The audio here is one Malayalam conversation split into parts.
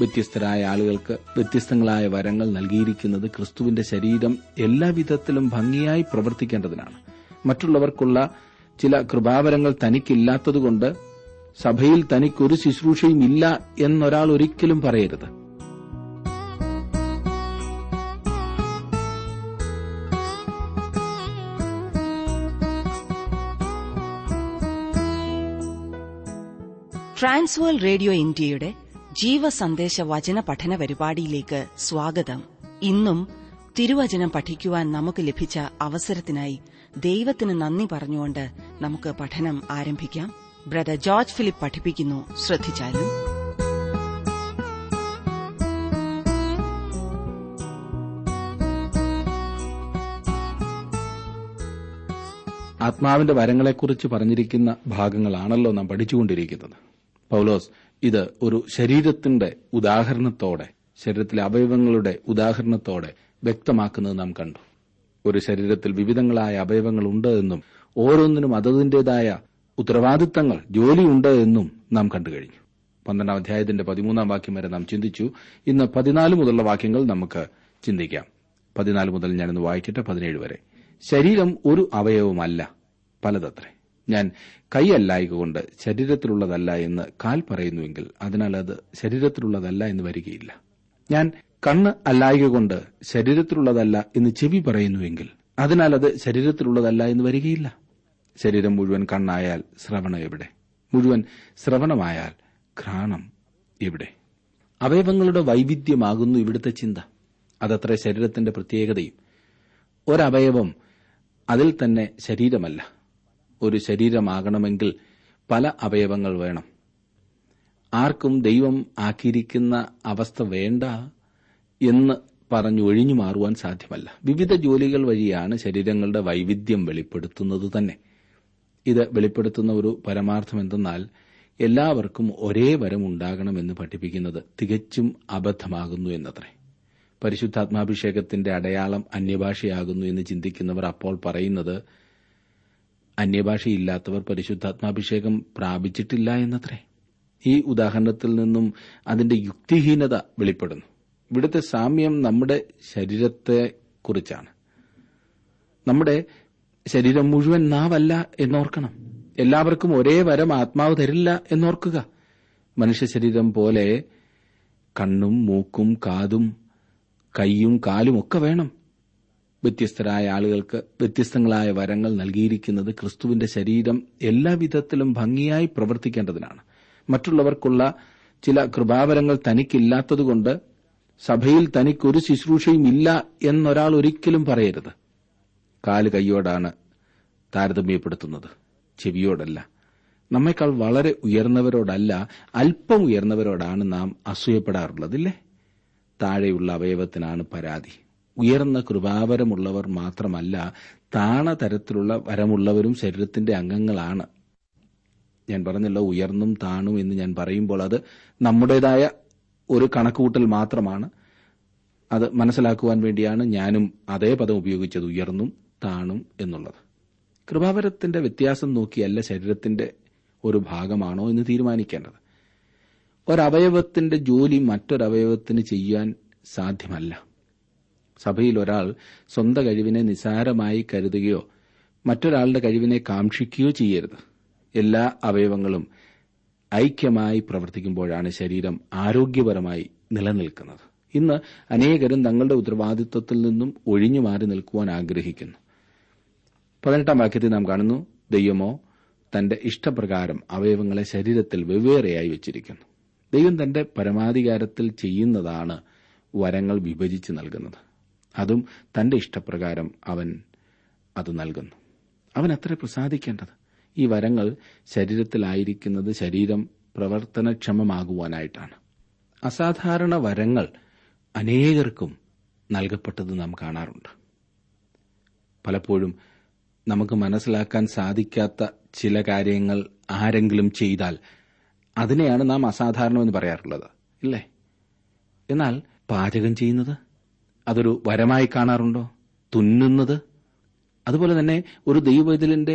വ്യത്യസ്തരായ ആളുകൾക്ക് വ്യത്യസ്തങ്ങളായ വരങ്ങൾ നൽകിയിരിക്കുന്നത് ക്രിസ്തുവിന്റെ ശരീരം എല്ലാവിധത്തിലും ഭംഗിയായി പ്രവർത്തിക്കേണ്ടതിനാണ് മറ്റുള്ളവർക്കുള്ള ചില കൃപാവരങ്ങൾ തനിക്കില്ലാത്തതുകൊണ്ട് സഭയിൽ തനിക്കൊരു ശുശ്രൂഷയും ഇല്ല എന്നൊരാൾ ഒരിക്കലും പറയരുത് ട്രാൻസ്വേൾ റേഡിയോ ഇന്ത്യയുടെ ജീവസന്ദേശ വചന പഠന പരിപാടിയിലേക്ക് സ്വാഗതം ഇന്നും തിരുവചനം പഠിക്കുവാൻ നമുക്ക് ലഭിച്ച അവസരത്തിനായി ദൈവത്തിന് നന്ദി പറഞ്ഞുകൊണ്ട് നമുക്ക് പഠനം ആരംഭിക്കാം ബ്രദർ ജോർജ് ഫിലിപ്പ് പഠിപ്പിക്കുന്നു ശ്രദ്ധിച്ചാലും ആത്മാവിന്റെ വരങ്ങളെക്കുറിച്ച് പറഞ്ഞിരിക്കുന്ന ഭാഗങ്ങളാണല്ലോ നാം പഠിച്ചുകൊണ്ടിരിക്കുന്നത് പൗലോസ് ഇത് ഒരു ശരീരത്തിന്റെ ഉദാഹരണത്തോടെ ശരീരത്തിലെ അവയവങ്ങളുടെ ഉദാഹരണത്തോടെ വ്യക്തമാക്കുന്നത് നാം കണ്ടു ഒരു ശരീരത്തിൽ വിവിധങ്ങളായ അവയവങ്ങളുണ്ട് എന്നും ഓരോന്നിനും അതതിന്റേതായ ഉത്തരവാദിത്തങ്ങൾ ജോലിയുണ്ട് എന്നും നാം കണ്ടു കഴിഞ്ഞു പന്ത്രണ്ടാം അധ്യായത്തിന്റെ പതിമൂന്നാം വാക്യം വരെ നാം ചിന്തിച്ചു ഇന്ന് പതിനാല് മുതലുള്ള വാക്യങ്ങൾ നമുക്ക് ചിന്തിക്കാം പതിനാല് മുതൽ ഞാനിന്ന് വായിക്കട്ടെ പതിനേഴ് വരെ ശരീരം ഒരു അവയവമല്ല പലതത്രേ ഞാൻ കൈയല്ലായകൊണ്ട് ശരീരത്തിലുള്ളതല്ല എന്ന് കാൽ പറയുന്നുവെങ്കിൽ അതിനാൽ അത് ശരീരത്തിലുള്ളതല്ല എന്ന് വരികയില്ല ഞാൻ കണ്ണ് അല്ലായക കൊണ്ട് ശരീരത്തിലുള്ളതല്ല എന്ന് ചെവി പറയുന്നുവെങ്കിൽ അതിനാൽ അത് ശരീരത്തിലുള്ളതല്ല എന്ന് വരികയില്ല ശരീരം മുഴുവൻ കണ്ണായാൽ ശ്രവണം എവിടെ മുഴുവൻ ശ്രവണമായാൽ ഘ്രാണം എവിടെ അവയവങ്ങളുടെ വൈവിധ്യമാകുന്നു ഇവിടുത്തെ ചിന്ത അതത്ര ശരീരത്തിന്റെ പ്രത്യേകതയും ഒരവയവം അതിൽ തന്നെ ശരീരമല്ല ഒരു ശരീരമാകണമെങ്കിൽ പല അവയവങ്ങൾ വേണം ആർക്കും ദൈവം ആക്കിയിരിക്കുന്ന അവസ്ഥ വേണ്ട എന്ന് പറഞ്ഞു ഒഴിഞ്ഞു മാറുവാൻ സാധ്യമല്ല വിവിധ ജോലികൾ വഴിയാണ് ശരീരങ്ങളുടെ വൈവിധ്യം വെളിപ്പെടുത്തുന്നത് തന്നെ ഇത് വെളിപ്പെടുത്തുന്ന ഒരു പരമാർത്ഥം എന്തെന്നാൽ എല്ലാവർക്കും ഒരേ വരം ഉണ്ടാകണമെന്ന് പഠിപ്പിക്കുന്നത് തികച്ചും അബദ്ധമാകുന്നു എന്നത്രേ പരിശുദ്ധാത്മാഭിഷേകത്തിന്റെ അടയാളം അന്യഭാഷയാകുന്നു എന്ന് ചിന്തിക്കുന്നവർ അപ്പോൾ പറയുന്നത് അന്യഭാഷയില്ലാത്തവർ പരിശുദ്ധാത്മാഭിഷേകം പ്രാപിച്ചിട്ടില്ല എന്നത്രേ ഈ ഉദാഹരണത്തിൽ നിന്നും അതിന്റെ യുക്തിഹീനത വെളിപ്പെടുന്നു ഇവിടുത്തെ സാമ്യം നമ്മുടെ ശരീരത്തെ കുറിച്ചാണ് നമ്മുടെ ശരീരം മുഴുവൻ നാവല്ല എന്നോർക്കണം എല്ലാവർക്കും ഒരേ വരം ആത്മാവ് തരില്ല എന്നോർക്കുക മനുഷ്യ ശരീരം പോലെ കണ്ണും മൂക്കും കാതും കൈയും കാലും ഒക്കെ വേണം വ്യത്യസ്തരായ ആളുകൾക്ക് വ്യത്യസ്തങ്ങളായ വരങ്ങൾ നൽകിയിരിക്കുന്നത് ക്രിസ്തുവിന്റെ ശരീരം എല്ലാവിധത്തിലും ഭംഗിയായി പ്രവർത്തിക്കേണ്ടതിനാണ് മറ്റുള്ളവർക്കുള്ള ചില കൃപാവരങ്ങൾ തനിക്കില്ലാത്തതുകൊണ്ട് സഭയിൽ തനിക്കൊരു ശുശ്രൂഷയും ഇല്ല എന്നൊരാൾ ഒരിക്കലും പറയരുത് കാല് കൈയോടാണ് താരതമ്യപ്പെടുത്തുന്നത് ചെവിയോടല്ല നമ്മെക്കാൾ വളരെ ഉയർന്നവരോടല്ല അല്പം ഉയർന്നവരോടാണ് നാം അസൂയപ്പെടാറുള്ളതില്ലേ താഴെയുള്ള അവയവത്തിനാണ് പരാതി ഉയർന്ന കൃപാവരമുള്ളവർ മാത്രമല്ല താണ തരത്തിലുള്ള വരമുള്ളവരും ശരീരത്തിന്റെ അംഗങ്ങളാണ് ഞാൻ പറഞ്ഞല്ലോ ഉയർന്നും താണും എന്ന് ഞാൻ പറയുമ്പോൾ അത് നമ്മുടേതായ ഒരു കണക്കുകൂട്ടൽ മാത്രമാണ് അത് മനസ്സിലാക്കുവാൻ വേണ്ടിയാണ് ഞാനും അതേ പദം ഉപയോഗിച്ചത് ഉയർന്നും താണും എന്നുള്ളത് കൃപാവരത്തിന്റെ വ്യത്യാസം നോക്കിയല്ല ശരീരത്തിന്റെ ഒരു ഭാഗമാണോ എന്ന് തീരുമാനിക്കേണ്ടത് ഒരവയവത്തിന്റെ ജോലി മറ്റൊരവയവത്തിന് ചെയ്യാൻ സാധ്യമല്ല സഭയിൽ ഒരാൾ സ്വന്തം കഴിവിനെ നിസാരമായി കരുതുകയോ മറ്റൊരാളുടെ കഴിവിനെ കാക്ഷിക്കുകയോ ചെയ്യരുത് എല്ലാ അവയവങ്ങളും ഐക്യമായി പ്രവർത്തിക്കുമ്പോഴാണ് ശരീരം ആരോഗ്യപരമായി നിലനിൽക്കുന്നത് ഇന്ന് അനേകരും തങ്ങളുടെ ഉത്തരവാദിത്വത്തിൽ നിന്നും ഒഴിഞ്ഞു മാറി നിൽക്കുവാൻ ആഗ്രഹിക്കുന്നു പതിനെട്ടാം വാക്യത്തിൽ നാം കാണുന്നു ദൈവമോ തന്റെ ഇഷ്ടപ്രകാരം അവയവങ്ങളെ ശരീരത്തിൽ വെവ്വേറെയായി വെച്ചിരിക്കുന്നു ദൈവം തന്റെ പരമാധികാരത്തിൽ ചെയ്യുന്നതാണ് വരങ്ങൾ വിഭജിച്ച് നൽകുന്നത് അതും തന്റെ ഇഷ്ടപ്രകാരം അവൻ അത് നൽകുന്നു അവൻ അത്ര പ്രസാദിക്കേണ്ടത് ഈ വരങ്ങൾ ശരീരത്തിലായിരിക്കുന്നത് ശരീരം പ്രവർത്തനക്ഷമമാകുവാനായിട്ടാണ് അസാധാരണ വരങ്ങൾ അനേകർക്കും നൽകപ്പെട്ടത് നാം കാണാറുണ്ട് പലപ്പോഴും നമുക്ക് മനസ്സിലാക്കാൻ സാധിക്കാത്ത ചില കാര്യങ്ങൾ ആരെങ്കിലും ചെയ്താൽ അതിനെയാണ് നാം അസാധാരണമെന്ന് പറയാറുള്ളത് ഇല്ലേ എന്നാൽ പാചകം ചെയ്യുന്നത് അതൊരു വരമായി കാണാറുണ്ടോ തുന്നുന്നത് അതുപോലെ തന്നെ ഒരു ദൈവവൈതലിന്റെ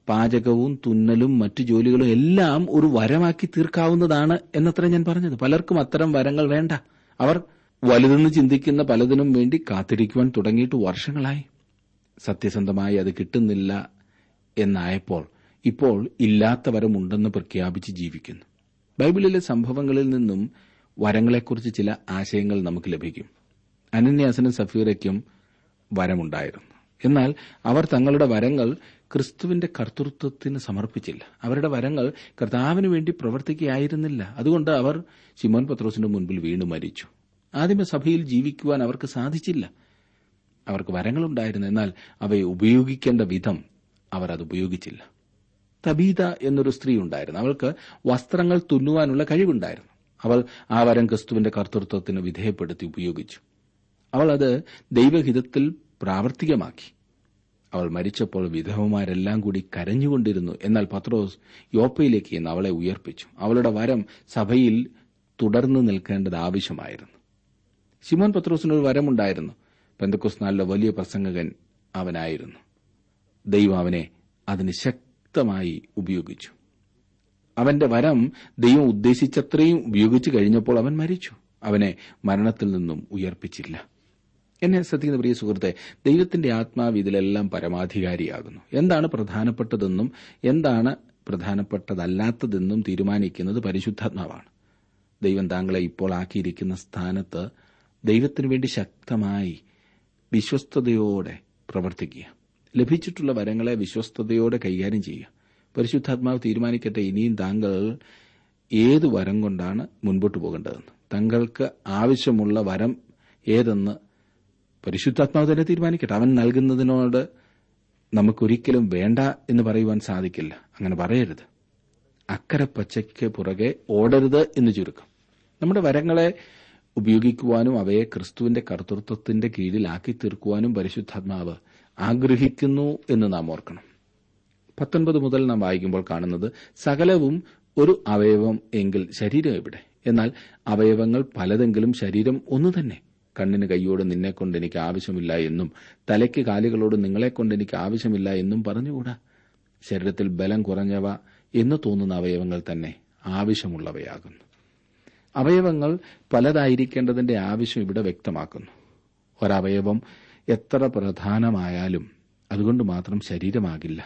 പാചകവും തുന്നലും മറ്റു ജോലികളും എല്ലാം ഒരു വരമാക്കി തീർക്കാവുന്നതാണ് എന്നത്ര ഞാൻ പറഞ്ഞത് പലർക്കും അത്തരം വരങ്ങൾ വേണ്ട അവർ വലുതെന്ന് ചിന്തിക്കുന്ന പലതിനും വേണ്ടി കാത്തിരിക്കുവാൻ തുടങ്ങിയിട്ട് വർഷങ്ങളായി സത്യസന്ധമായി അത് കിട്ടുന്നില്ല എന്നായപ്പോൾ ഇപ്പോൾ ഇല്ലാത്ത വരമുണ്ടെന്ന് പ്രഖ്യാപിച്ച് ജീവിക്കുന്നു ബൈബിളിലെ സംഭവങ്ങളിൽ നിന്നും വരങ്ങളെക്കുറിച്ച് ചില ആശയങ്ങൾ നമുക്ക് ലഭിക്കും അനന്യാസനും സഫീറയ്ക്കും വരമുണ്ടായിരുന്നു എന്നാൽ അവർ തങ്ങളുടെ വരങ്ങൾ ക്രിസ്തുവിന്റെ കർത്തൃത്വത്തിന് സമർപ്പിച്ചില്ല അവരുടെ വരങ്ങൾ കർത്താവിന് വേണ്ടി പ്രവർത്തിക്കുകയായിരുന്നില്ല അതുകൊണ്ട് അവർ ശിമോൻ പത്രോസിന്റെ മുൻപിൽ വീണു മരിച്ചു ആദിമ സഭയിൽ ജീവിക്കുവാൻ അവർക്ക് സാധിച്ചില്ല അവർക്ക് വരങ്ങളുണ്ടായിരുന്നു എന്നാൽ അവയെ ഉപയോഗിക്കേണ്ട വിധം അവർ അത് ഉപയോഗിച്ചില്ല തബീത എന്നൊരു സ്ത്രീ ഉണ്ടായിരുന്നു അവൾക്ക് വസ്ത്രങ്ങൾ തുന്നുവാനുള്ള കഴിവുണ്ടായിരുന്നു അവൾ ആ വരം ക്രിസ്തുവിന്റെ കർത്തൃത്വത്തിന് വിധേയപ്പെടുത്തി ഉപയോഗിച്ചു അവൾ അത് ദൈവഹിതത്തിൽ പ്രാവർത്തികമാക്കി അവൾ മരിച്ചപ്പോൾ വിധവമാരെല്ലാം കൂടി കരഞ്ഞുകൊണ്ടിരുന്നു എന്നാൽ പത്രോസ് യോപ്പയിലേക്ക് എന്ന് അവളെ ഉയർപ്പിച്ചു അവളുടെ വരം സഭയിൽ തുടർന്നു നിൽക്കേണ്ടത് ആവശ്യമായിരുന്നു ശിമോൻ പത്രോസിനൊരു വരമുണ്ടായിരുന്നു പെന്തക്കുസ്നാലിലെ വലിയ പ്രസംഗകൻ അവനായിരുന്നു ദൈവം അവനെ അതിന് ശക്തമായി ഉപയോഗിച്ചു അവന്റെ വരം ദൈവം ഉദ്ദേശിച്ചത്രയും ഉപയോഗിച്ചു കഴിഞ്ഞപ്പോൾ അവൻ മരിച്ചു അവനെ മരണത്തിൽ നിന്നും ഉയർപ്പിച്ചില്ല എന്നെ ശ്രദ്ധിക്കുന്ന പ്രിയ സുഹൃത്തെ ദൈവത്തിന്റെ ആത്മാവ് ഇതിലെല്ലാം പരമാധികാരിയാകുന്നു എന്താണ് പ്രധാനപ്പെട്ടതെന്നും എന്താണ് പ്രധാനപ്പെട്ടതല്ലാത്തതെന്നും തീരുമാനിക്കുന്നത് പരിശുദ്ധാത്മാവാണ് ദൈവം താങ്കളെ ഇപ്പോൾ ആക്കിയിരിക്കുന്ന സ്ഥാനത്ത് ദൈവത്തിനു വേണ്ടി ശക്തമായി വിശ്വസ്തയോടെ പ്രവർത്തിക്കുക ലഭിച്ചിട്ടുള്ള വരങ്ങളെ വിശ്വസ്തയോടെ കൈകാര്യം ചെയ്യുക പരിശുദ്ധാത്മാവ് തീരുമാനിക്കട്ടെ ഇനിയും താങ്കൾ ഏത് വരം കൊണ്ടാണ് മുൻപോട്ട് പോകേണ്ടതെന്ന് താങ്കൾക്ക് ആവശ്യമുള്ള വരം ഏതെന്ന് പരിശുദ്ധാത്മാവ് തന്നെ തീരുമാനിക്കട്ടെ അവൻ നൽകുന്നതിനോട് നമുക്കൊരിക്കലും വേണ്ട എന്ന് പറയുവാൻ സാധിക്കില്ല അങ്ങനെ പറയരുത് അക്കരെ പച്ചയ്ക്ക് പുറകെ ഓടരുത് എന്ന് ചുരുക്കം നമ്മുടെ വരങ്ങളെ ഉപയോഗിക്കുവാനും അവയെ ക്രിസ്തുവിന്റെ കർത്തൃത്വത്തിന്റെ കീഴിലാക്കി തീർക്കുവാനും പരിശുദ്ധാത്മാവ് ആഗ്രഹിക്കുന്നു എന്ന് നാം ഓർക്കണം പത്തൊൻപത് മുതൽ നാം വായിക്കുമ്പോൾ കാണുന്നത് സകലവും ഒരു അവയവം എങ്കിൽ ശരീരം എവിടെ എന്നാൽ അവയവങ്ങൾ പലതെങ്കിലും ശരീരം ഒന്നു തന്നെ കണ്ണിന് കൈയോട് നിന്നെക്കൊണ്ട് എനിക്ക് ആവശ്യമില്ല എന്നും തലയ്ക്ക് കാലുകളോട് നിങ്ങളെക്കൊണ്ട് എനിക്ക് ആവശ്യമില്ല എന്നും പറഞ്ഞുകൂടാ ശരീരത്തിൽ ബലം കുറഞ്ഞവ എന്ന് തോന്നുന്ന അവയവങ്ങൾ തന്നെ ആവശ്യമുള്ളവയാകുന്നു അവയവങ്ങൾ പലതായിരിക്കേണ്ടതിന്റെ ആവശ്യം ഇവിടെ വ്യക്തമാക്കുന്നു ഒരവയവം എത്ര പ്രധാനമായാലും അതുകൊണ്ട് മാത്രം ശരീരമാകില്ല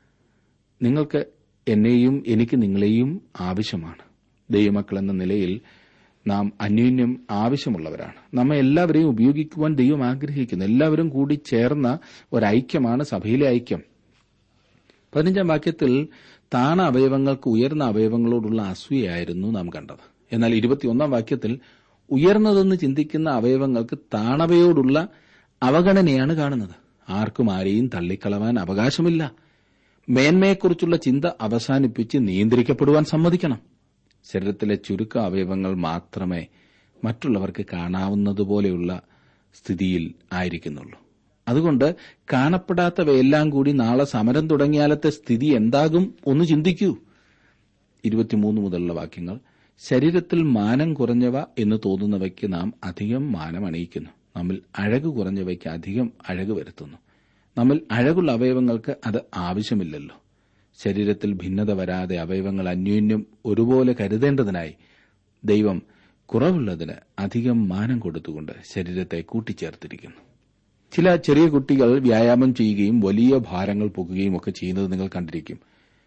നിങ്ങൾക്ക് എന്നെയും എനിക്ക് നിങ്ങളെയും ആവശ്യമാണ് ദൈവമക്കൾ എന്ന നിലയിൽ നാം അന്യോന്യം ആവശ്യമുള്ളവരാണ് നമ്മെ എല്ലാവരെയും ഉപയോഗിക്കുവാൻ ദൈവം ആഗ്രഹിക്കുന്നു എല്ലാവരും കൂടി ചേർന്ന ഒരൈക്യമാണ് സഭയിലെ ഐക്യം പതിനഞ്ചാം വാക്യത്തിൽ താണ അവയവങ്ങൾക്ക് ഉയർന്ന അവയവങ്ങളോടുള്ള അസൂയായിരുന്നു നാം കണ്ടത് എന്നാൽ ഇരുപത്തിയൊന്നാം വാക്യത്തിൽ ഉയർന്നതെന്ന് ചിന്തിക്കുന്ന അവയവങ്ങൾക്ക് താണവയോടുള്ള അവഗണനയാണ് കാണുന്നത് ആർക്കും ആരെയും തള്ളിക്കളവാൻ അവകാശമില്ല മേന്മയെക്കുറിച്ചുള്ള ചിന്ത അവസാനിപ്പിച്ച് നിയന്ത്രിക്കപ്പെടുവാൻ സമ്മതിക്കണം ശരീരത്തിലെ ചുരുക്ക അവയവങ്ങൾ മാത്രമേ മറ്റുള്ളവർക്ക് കാണാവുന്നതുപോലെയുള്ള സ്ഥിതിയിൽ ആയിരിക്കുന്നുള്ളൂ അതുകൊണ്ട് കാണപ്പെടാത്തവയെല്ലാം കൂടി നാളെ സമരം തുടങ്ങിയാലത്തെ സ്ഥിതി എന്താകും ഒന്ന് ചിന്തിക്കൂ ഇരുപത്തിമൂന്ന് മുതലുള്ള വാക്യങ്ങൾ ശരീരത്തിൽ മാനം കുറഞ്ഞവ എന്ന് തോന്നുന്നവയ്ക്ക് നാം അധികം മാനം അണിയിക്കുന്നു നമ്മിൽ അഴക് കുറഞ്ഞവയ്ക്ക് അധികം അഴക് വരുത്തുന്നു നമ്മിൽ അഴകുള്ള അവയവങ്ങൾക്ക് അത് ആവശ്യമില്ലല്ലോ ശരീരത്തിൽ ഭിന്നത വരാതെ അവയവങ്ങൾ അന്യോന്യം ഒരുപോലെ കരുതേണ്ടതിനായി ദൈവം കുറവുള്ളതിന് അധികം മാനം കൊടുത്തുകൊണ്ട് ശരീരത്തെ കൂട്ടിച്ചേർത്തിരിക്കുന്നു ചില ചെറിയ കുട്ടികൾ വ്യായാമം ചെയ്യുകയും വലിയ ഭാരങ്ങൾ പൊക്കുകയും ഒക്കെ ചെയ്യുന്നത് നിങ്ങൾ കണ്ടിരിക്കും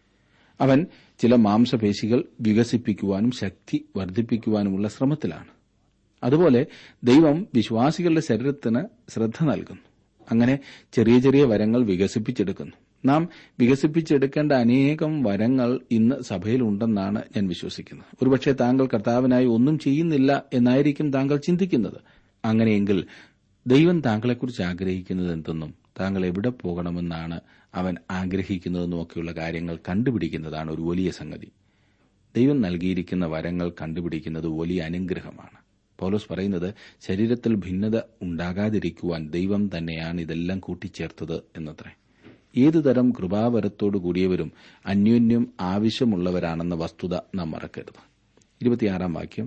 അവൻ ചില മാംസപേശികൾ വികസിപ്പിക്കുവാനും ശക്തി വർദ്ധിപ്പിക്കുവാനുമുള്ള ശ്രമത്തിലാണ് അതുപോലെ ദൈവം വിശ്വാസികളുടെ ശരീരത്തിന് ശ്രദ്ധ നൽകുന്നു അങ്ങനെ ചെറിയ ചെറിയ വരങ്ങൾ വികസിപ്പിച്ചെടുക്കുന്നു നാം വികസിപ്പിച്ചെടുക്കേണ്ട അനേകം വരങ്ങൾ ഇന്ന് സഭയിലുണ്ടെന്നാണ് ഞാൻ വിശ്വസിക്കുന്നത് ഒരുപക്ഷെ താങ്കൾ കർത്താവിനായി ഒന്നും ചെയ്യുന്നില്ല എന്നായിരിക്കും താങ്കൾ ചിന്തിക്കുന്നത് അങ്ങനെയെങ്കിൽ ദൈവം താങ്കളെക്കുറിച്ച് ആഗ്രഹിക്കുന്നത് എന്തെന്നും താങ്കൾ എവിടെ പോകണമെന്നാണ് അവൻ ആഗ്രഹിക്കുന്നതെന്നുമൊക്കെയുള്ള കാര്യങ്ങൾ കണ്ടുപിടിക്കുന്നതാണ് ഒരു വലിയ സംഗതി ദൈവം നൽകിയിരിക്കുന്ന വരങ്ങൾ കണ്ടുപിടിക്കുന്നത് വലിയ അനുഗ്രഹമാണ് പൗലോസ് പറയുന്നത് ശരീരത്തിൽ ഭിന്നത ഉണ്ടാകാതിരിക്കുവാൻ ദൈവം തന്നെയാണ് ഇതെല്ലാം കൂട്ടിച്ചേർത്തത് എന്നത്രേ ഏതുതരം കൃപാവരത്തോടു കൂടിയവരും അന്യോന്യം ആവശ്യമുള്ളവരാണെന്ന വസ്തുത നാം മറക്കരുത് ഇരുപത്തിയാറാം വാക്യം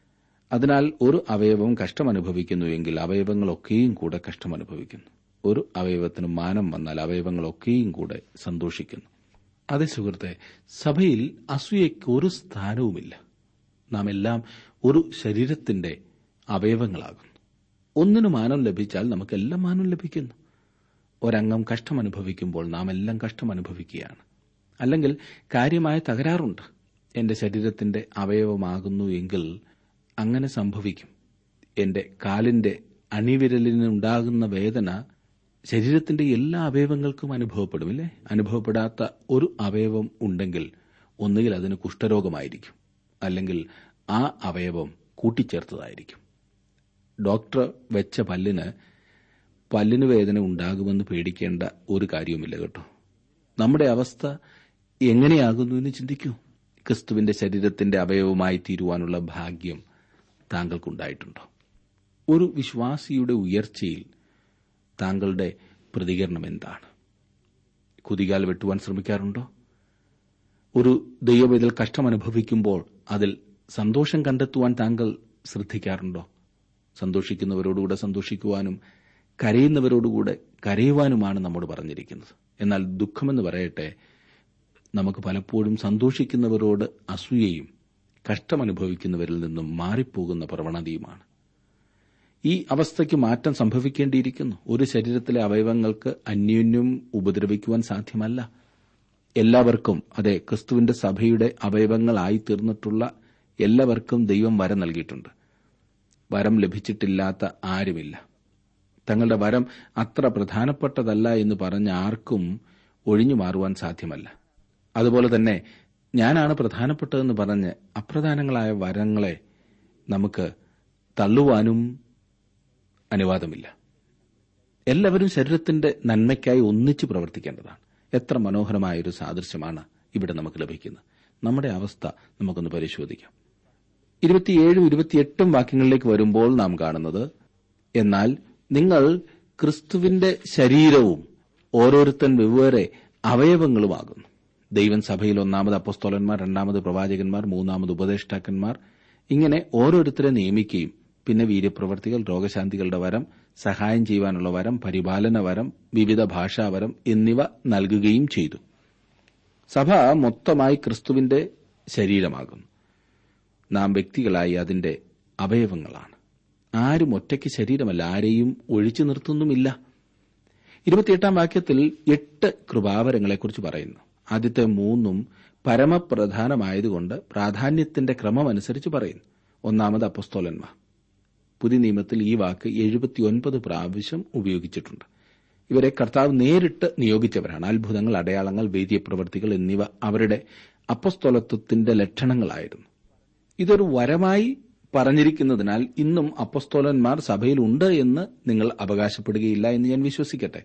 അതിനാൽ ഒരു അവയവം കഷ്ടമനുഭവിക്കുന്നുവെങ്കിൽ അവയവങ്ങളൊക്കെയും കൂടെ കഷ്ടമനുഭവിക്കുന്നു ഒരു അവയവത്തിന് മാനം വന്നാൽ അവയവങ്ങളൊക്കെയും കൂടെ സന്തോഷിക്കുന്നു അതെ സുഹൃത്തെ സഭയിൽ അസൂയയ്ക്ക് ഒരു സ്ഥാനവുമില്ല നാം എല്ലാം ഒരു ശരീരത്തിന്റെ അവയവങ്ങളാകുന്നു ഒന്നിനു മാനം ലഭിച്ചാൽ നമുക്കെല്ലാം മാനം ലഭിക്കുന്നു ഒരംഗം കഷ്ടം അനുഭവിക്കുമ്പോൾ നാം എല്ലാം കഷ്ടം അനുഭവിക്കുകയാണ് അല്ലെങ്കിൽ കാര്യമായ തകരാറുണ്ട് എന്റെ ശരീരത്തിന്റെ അവയവമാകുന്നു എങ്കിൽ അങ്ങനെ സംഭവിക്കും എന്റെ കാലിന്റെ അണിവിരലിനുണ്ടാകുന്ന വേദന ശരീരത്തിന്റെ എല്ലാ അവയവങ്ങൾക്കും അനുഭവപ്പെടുമില്ലേ അനുഭവപ്പെടാത്ത ഒരു അവയവം ഉണ്ടെങ്കിൽ ഒന്നുകിൽ അതിന് കുഷ്ഠരോഗമായിരിക്കും അല്ലെങ്കിൽ ആ അവയവം കൂട്ടിച്ചേർത്തതായിരിക്കും ഡോക്ടർ വെച്ച പല്ലിന് പല്ലിന് വേദന ഉണ്ടാകുമെന്ന് പേടിക്കേണ്ട ഒരു കാര്യവുമില്ല കേട്ടോ നമ്മുടെ അവസ്ഥ എങ്ങനെയാകുന്നു എന്ന് ചിന്തിക്കൂ ക്രിസ്തുവിന്റെ ശരീരത്തിന്റെ അവയവമായി തീരുവാനുള്ള ഭാഗ്യം താങ്കൾക്കുണ്ടായിട്ടുണ്ടോ ഒരു വിശ്വാസിയുടെ ഉയർച്ചയിൽ താങ്കളുടെ പ്രതികരണം എന്താണ് കുതികാൽ വെട്ടുവാൻ ശ്രമിക്കാറുണ്ടോ ഒരു ദൈവവേദൽ കഷ്ടം അനുഭവിക്കുമ്പോൾ അതിൽ സന്തോഷം കണ്ടെത്തുവാൻ താങ്കൾ ശ്രദ്ധിക്കാറുണ്ടോ സന്തോഷിക്കുന്നവരോടുകൂടെ സന്തോഷിക്കുവാനും കരയുന്നവരോടുകൂടെ കരയുവാനുമാണ് നമ്മോട് പറഞ്ഞിരിക്കുന്നത് എന്നാൽ ദുഃഖമെന്ന് പറയട്ടെ നമുക്ക് പലപ്പോഴും സന്തോഷിക്കുന്നവരോട് അസൂയയും കഷ്ടമനുഭവിക്കുന്നവരിൽ നിന്നും മാറിപ്പോകുന്ന പ്രവണതയുമാണ് ഈ അവസ്ഥയ്ക്ക് മാറ്റം സംഭവിക്കേണ്ടിയിരിക്കുന്നു ഒരു ശരീരത്തിലെ അവയവങ്ങൾക്ക് അന്യോന്യം ഉപദ്രവിക്കുവാൻ സാധ്യമല്ല എല്ലാവർക്കും അതെ ക്രിസ്തുവിന്റെ സഭയുടെ അവയവങ്ങളായി തീർന്നിട്ടുള്ള എല്ലാവർക്കും ദൈവം വരം നൽകിയിട്ടുണ്ട് വരം ലഭിച്ചിട്ടില്ലാത്ത ആരുമില്ല തങ്ങളുടെ വരം അത്ര പ്രധാനപ്പെട്ടതല്ല എന്ന് പറഞ്ഞ ആർക്കും ഒഴിഞ്ഞു മാറുവാൻ സാധ്യമല്ല അതുപോലെ തന്നെ ഞാനാണ് പ്രധാനപ്പെട്ടതെന്ന് പറഞ്ഞ് അപ്രധാനങ്ങളായ വരങ്ങളെ നമുക്ക് തള്ളുവാനും അനുവാദമില്ല എല്ലാവരും ശരീരത്തിന്റെ നന്മയ്ക്കായി ഒന്നിച്ചു പ്രവർത്തിക്കേണ്ടതാണ് എത്ര മനോഹരമായ ഒരു സാദൃശ്യമാണ് ഇവിടെ നമുക്ക് ലഭിക്കുന്നത് നമ്മുടെ അവസ്ഥ നമുക്കൊന്ന് പരിശോധിക്കാം ഇരുപത്തിയേഴും ഇരുപത്തിയെട്ടും വാക്യങ്ങളിലേക്ക് വരുമ്പോൾ നാം കാണുന്നത് എന്നാൽ നിങ്ങൾ ക്രിസ്തുവിന്റെ ശരീരവും ഓരോരുത്തൻ വെവ്വേറെ അവയവങ്ങളുമാകുന്നു ദൈവം സഭയിൽ ഒന്നാമത് അപ്പസ്തോലന്മാർ രണ്ടാമത് പ്രവാചകന്മാർ മൂന്നാമത് ഉപദേഷ്ടാക്കന്മാർ ഇങ്ങനെ ഓരോരുത്തരെ നിയമിക്കുകയും പിന്നെ വീര്യപ്രവർത്തികൾ രോഗശാന്തികളുടെ വരം സഹായം ചെയ്യുവാനുള്ള വരം പരിപാലന വരം വിവിധ ഭാഷാവരം എന്നിവ നൽകുകയും ചെയ്തു സഭ മൊത്തമായി ക്രിസ്തുവിന്റെ ശരീരമാകുന്നു നാം വ്യക്തികളായി അതിന്റെ അവയവങ്ങളാണ് ആരും ഒറ്റയ്ക്ക് ശരീരമല്ല ആരെയും ഒഴിച്ചു നിർത്തുന്നുമില്ല ഇരുപത്തിയെട്ടാം വാക്യത്തിൽ എട്ട് കൃപാവരങ്ങളെക്കുറിച്ച് പറയുന്നു ആദ്യത്തെ മൂന്നും പരമപ്രധാനമായതുകൊണ്ട് പ്രാധാന്യത്തിന്റെ ക്രമമനുസരിച്ച് പറയുന്നു ഒന്നാമത് അപ്പസ്തോലന്മാർ പുതിയ നിയമത്തിൽ ഈ വാക്ക് എഴുപത്തിയൊൻപത് പ്രാവശ്യം ഉപയോഗിച്ചിട്ടുണ്ട് ഇവരെ കർത്താവ് നേരിട്ട് നിയോഗിച്ചവരാണ് അത്ഭുതങ്ങൾ അടയാളങ്ങൾ വേദ്യപ്രവർത്തികൾ എന്നിവ അവരുടെ അപ്പസ്തോലത്വത്തിന്റെ ലക്ഷണങ്ങളായിരുന്നു ഇതൊരു വരമായി പറഞ്ഞിരിക്കുന്നതിനാൽ ഇന്നും അപ്പസ്തോലന്മാർ സഭയിലുണ്ട് എന്ന് നിങ്ങൾ അവകാശപ്പെടുകയില്ല എന്ന് ഞാൻ വിശ്വസിക്കട്ടെ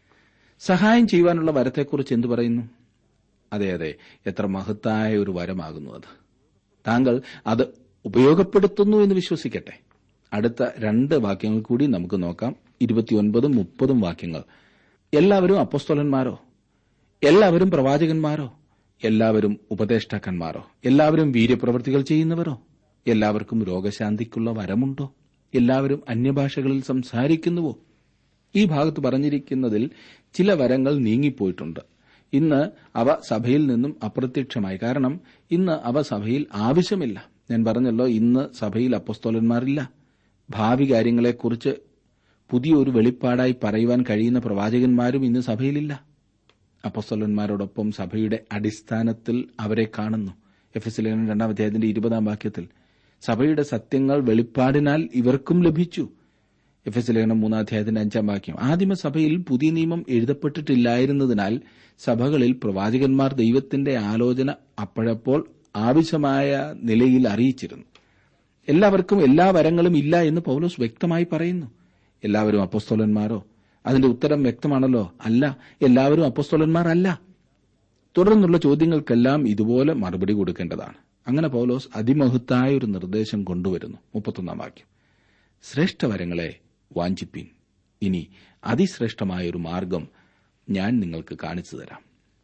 സഹായം ചെയ്യുവാനുള്ള വരത്തെക്കുറിച്ച് എന്തു പറയുന്നു അതെ അതെ എത്ര മഹത്തായ ഒരു വരമാകുന്നു അത് താങ്കൾ അത് ഉപയോഗപ്പെടുത്തുന്നു എന്ന് വിശ്വസിക്കട്ടെ അടുത്ത രണ്ട് വാക്യങ്ങൾ കൂടി നമുക്ക് നോക്കാം ഇരുപത്തിയൊൻപതും മുപ്പതും വാക്യങ്ങൾ എല്ലാവരും അപ്പസ്തോലന്മാരോ എല്ലാവരും പ്രവാചകന്മാരോ എല്ലാവരും ഉപദേഷ്ടാക്കന്മാരോ എല്ലാവരും വീര്യപ്രവൃത്തികൾ ചെയ്യുന്നവരോ എല്ലാവർക്കും രോഗശാന്തിക്കുള്ള വരമുണ്ടോ എല്ലാവരും അന്യഭാഷകളിൽ സംസാരിക്കുന്നുവോ ഈ ഭാഗത്ത് പറഞ്ഞിരിക്കുന്നതിൽ ചില വരങ്ങൾ നീങ്ങിപ്പോയിട്ടുണ്ട് ഇന്ന് അവ സഭയിൽ നിന്നും അപ്രത്യക്ഷമായി കാരണം ഇന്ന് അവ സഭയിൽ ആവശ്യമില്ല ഞാൻ പറഞ്ഞല്ലോ ഇന്ന് സഭയിൽ അപ്പസ്തോലന്മാരില്ല ഭാവി കാര്യങ്ങളെക്കുറിച്ച് പുതിയൊരു വെളിപ്പാടായി പറയുവാൻ കഴിയുന്ന പ്രവാചകന്മാരും ഇന്ന് സഭയിലില്ല അപ്പസ്തോലന്മാരോടൊപ്പം സഭയുടെ അടിസ്ഥാനത്തിൽ അവരെ കാണുന്നു എഫ് എസ് ലേഖനം രണ്ടാം അധ്യായത്തിന്റെ ഇരുപതാം വാക്യത്തിൽ സഭയുടെ സത്യങ്ങൾ വെളിപ്പാടിനാൽ ഇവർക്കും ലഭിച്ചു എഫ് എസ് ലേഖനം മൂന്നാം അധ്യായത്തിന്റെ അഞ്ചാം വാക്യം ആദിമസഭയിൽ പുതിയ നിയമം എഴുതപ്പെട്ടിട്ടില്ലായിരുന്നതിനാൽ സഭകളിൽ പ്രവാചകന്മാർ ദൈവത്തിന്റെ ആലോചന അപ്പോഴപ്പോൾ ആവശ്യമായ നിലയിൽ അറിയിച്ചിരുന്നു എല്ലാവർക്കും എല്ലാ വരങ്ങളും ഇല്ല എന്ന് പൗലോസ് വ്യക്തമായി പറയുന്നു എല്ലാവരും അപ്പസ്തോലന്മാരോ അതിന്റെ ഉത്തരം വ്യക്തമാണല്ലോ അല്ല എല്ലാവരും അപ്പസ്തോലന്മാർ അല്ല തുടർന്നുള്ള ചോദ്യങ്ങൾക്കെല്ലാം ഇതുപോലെ മറുപടി കൊടുക്കേണ്ടതാണ് അങ്ങനെ പൗലോസ് അതിമഹത്തായ ഒരു നിർദ്ദേശം കൊണ്ടുവരുന്നു മുപ്പത്തൊന്നാം വാക്യം ശ്രേഷ്ഠവരങ്ങളെ വാഞ്ചിപ്പിൻ ഇനി അതിശ്രേഷ്ഠമായ ഒരു മാർഗം ഞാൻ നിങ്ങൾക്ക് കാണിച്ചു തരാം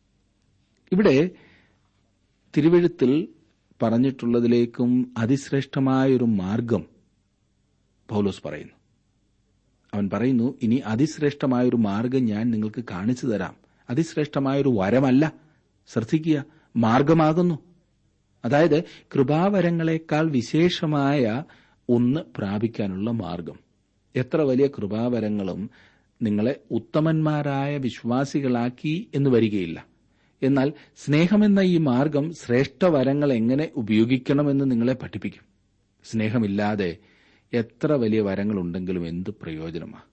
ഇവിടെ തിരുവഴുത്തിൽ പറഞ്ഞിട്ടുള്ളതിലേക്കും അതിശ്രേഷ്ഠമായ ഒരു മാർഗം പൗലോസ് പറയുന്നു അവൻ പറയുന്നു ഇനി അതിശ്രേഷ്ഠമായ ഒരു മാർഗം ഞാൻ നിങ്ങൾക്ക് കാണിച്ചു തരാം അതിശ്രേഷ്ഠമായ ഒരു വരമല്ല ശ്രദ്ധിക്കുക മാർഗമാകുന്നു അതായത് കൃപാവരങ്ങളെക്കാൾ വിശേഷമായ ഒന്ന് പ്രാപിക്കാനുള്ള മാർഗം എത്ര വലിയ കൃപാവരങ്ങളും നിങ്ങളെ ഉത്തമന്മാരായ വിശ്വാസികളാക്കി എന്ന് വരികയില്ല എന്നാൽ സ്നേഹമെന്ന ഈ മാർഗം ശ്രേഷ്ഠവരങ്ങൾ എങ്ങനെ ഉപയോഗിക്കണമെന്ന് നിങ്ങളെ പഠിപ്പിക്കും സ്നേഹമില്ലാതെ എത്ര വലിയ വരങ്ങളുണ്ടെങ്കിലും എന്ത് പ്രയോജനമാണ്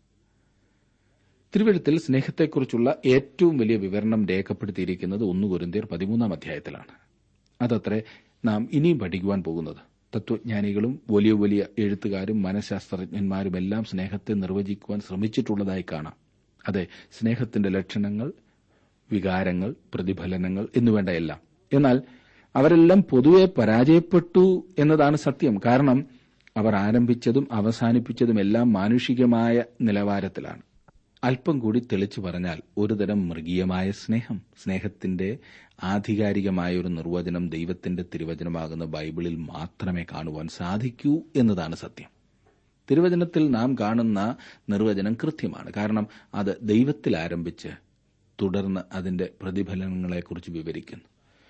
തിരുവഴുത്തിൽ സ്നേഹത്തെക്കുറിച്ചുള്ള ഏറ്റവും വലിയ വിവരണം രേഖപ്പെടുത്തിയിരിക്കുന്നത് ഒന്ന് കുരുന്തിയർ പതിമൂന്നാം അധ്യായത്തിലാണ് അതത്രേ നാം ഇനിയും പഠിക്കുവാൻ പോകുന്നത് തത്വജ്ഞാനികളും വലിയ വലിയ എഴുത്തുകാരും മനഃശാസ്ത്രജ്ഞന്മാരും എല്ലാം സ്നേഹത്തെ നിർവചിക്കുവാൻ ശ്രമിച്ചിട്ടുള്ളതായി കാണാം അതെ സ്നേഹത്തിന്റെ ലക്ഷണങ്ങൾ വികാരങ്ങൾ പ്രതിഫലനങ്ങൾ എന്നുവേണ്ട എല്ലാം എന്നാൽ അവരെല്ലാം പൊതുവെ പരാജയപ്പെട്ടു എന്നതാണ് സത്യം കാരണം അവർ ആരംഭിച്ചതും അവസാനിപ്പിച്ചതും എല്ലാം മാനുഷികമായ നിലവാരത്തിലാണ് അല്പം കൂടി തെളിച്ചു പറഞ്ഞാൽ ഒരുതരം മൃഗീയമായ സ്നേഹം സ്നേഹത്തിന്റെ ആധികാരികമായ ഒരു നിർവചനം ദൈവത്തിന്റെ തിരുവചനമാകുന്ന ബൈബിളിൽ മാത്രമേ കാണുവാൻ സാധിക്കൂ എന്നതാണ് സത്യം തിരുവചനത്തിൽ നാം കാണുന്ന നിർവചനം കൃത്യമാണ് കാരണം അത് ദൈവത്തിൽ ആരംഭിച്ച് തുടർന്ന് അതിന്റെ പ്രതിഫലനങ്ങളെക്കുറിച്ച് വിവരിക്കുന്നു